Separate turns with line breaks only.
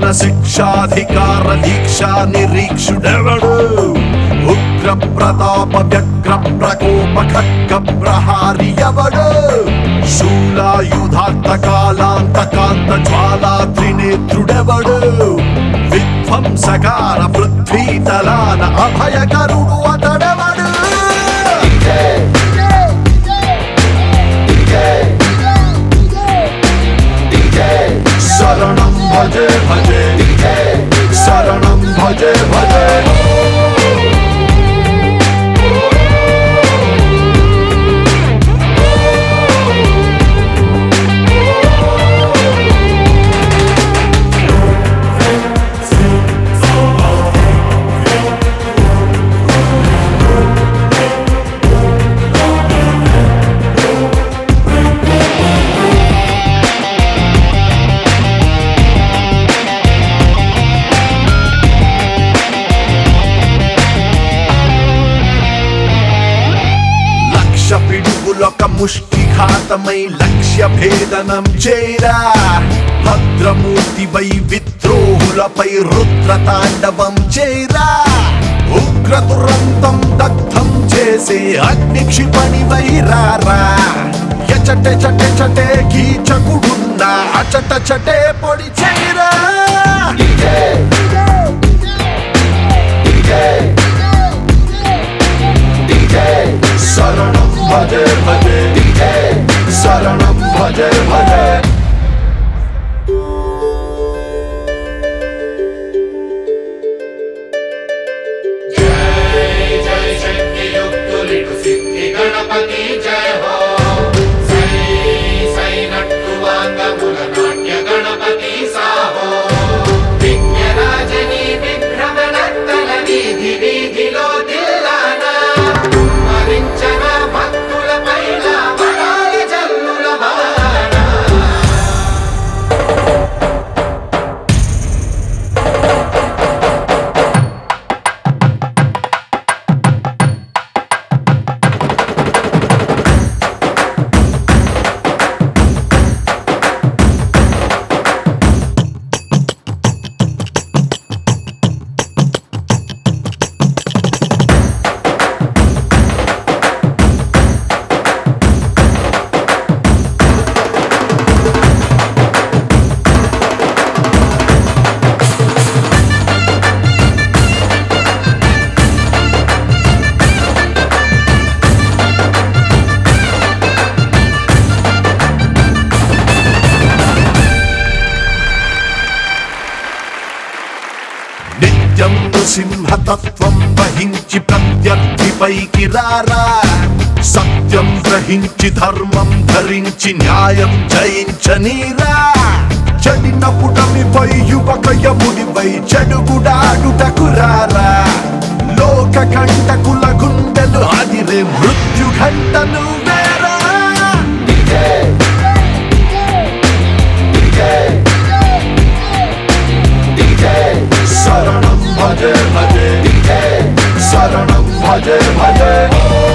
శిక్షాధికార దీక్ష నిరీక్షుడెవడు ఉగ్ర ప్రతాప వ్యగ్ర ప్రకోప ఖడ్గ ప్రహారి ఎవడు శూలాయుధాంత కాలాంతకాంత జ్వాలా త్రినేత్రుడెవడు విధ్వంసకార పృథ్వీతలాన అభయకరుడు అతడెవడు శరణం భజే భజే శరణం భజే భజే లక్ష పిడుగులొక ముష్టిఘాతమై లక్ష్య భేదనం చేరా భద్రమూర్తిపై విద్రోహులపై రుద్ర తాండవం చేరా ఉగ్ర దురంతం దగ్ధం చేసే అగ్ని క్షిపణి వైరారా ఎచటే చటే చటే కీచకుడున్న అచట చటే పొడి చేరా శరణం భజే భజే శరణం భజే భజే
जय जय शक्ति युक्त लिटु सिद्धि गणपति जय हो सै सै नट्टु वाङ्गमुल नाट्य गणपति साहो विज्ञराजनी విభ్రమనత్తల వీధి వీధిలో దిల్లానా మరించన భక్తుల పైన వరాల జల్లుల వాన
నిత్యం నృసింహతత్వం వహించి ప్రత్యర్థిపైకి రారా సత్యం గ్రహించి ధర్మం ధరించి న్యాయం జయించనీరా చెడిన పుటమిపై యువక యముడిపై చెడుగుడాడుటకు రారా లోక కంటకుల గుండెలు అదిరే మృత్యు ఘంటలు వేరా శరణం భజే భజే శరణం భజే భజే